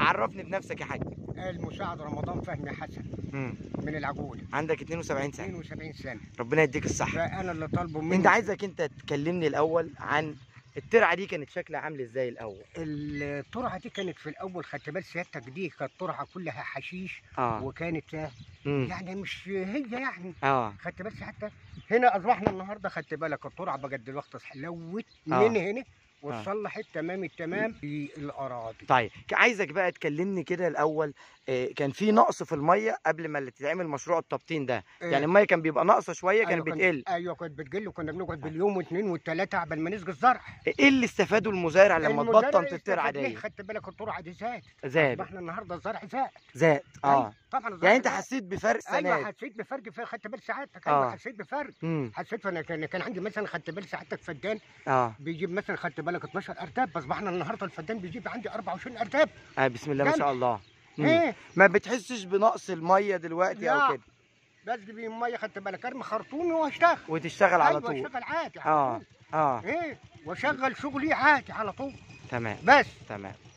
عرفني بنفسك يا حاج المساعد رمضان فهمي حسن مم. من العجول عندك 72 سنه 72 سنه ربنا يديك الصحه فانا اللي طالبه مني انت عايزك انت تكلمني الاول عن الترعه دي كانت شكلها عامل ازاي الاول الطرعه دي كانت في الاول خدت بال سيادتك دي كانت طرعه كلها حشيش اه وكانت آه، مم. يعني مش هي يعني اه خدت بال سيادتك هنا اصبحنا النهارده خدت بالك الطرعه بقت دلوقتي لوت آه. من هنا وتصلحت تمام التمام في الاراضي طيب ك- عايزك بقى تكلمني كده الاول آه، كان في نقص في الميه قبل ما اللي تتعمل مشروع التبطين ده يعني الميه كان بيبقى ناقصه شويه كانت كان- بتقل ايوه كانت بتقل وكنا بنقعد باليوم واثنين والثلاثه قبل ما نسقي الزرع ايه اللي استفاده المزارع لما المزارع تبطن الترعه استفاد ليه؟ دي خدت بالك الطرعه دي زاد زاد احنا النهارده الزرع زاد زاد اه أيوة، طبعا الزرع يعني انت زاد. حسيت بفرق السنه ايوه دي حسيت بفرق في خدت بال ساعتك آه. ايوه حسيت بفرق امم حسيت فانا كان كان عندي مثلا خدت بال ساعتك فدان اه بيجيب مثلا خدت بالك 12 ارتاب اصبحنا النهارده الفدان بيجيب عندي 24 ارتاب آه بسم الله ما جنب. شاء الله مم. ايه ما بتحسش بنقص الميه دلوقتي او لا. كده بس بيه ميه خدت بالك ارمي خرطومي واشتغل وتشتغل على ايوه طول اشتغل عادي على اه طول اه ايه واشغل شغلي عادي على طول تمام بس تمام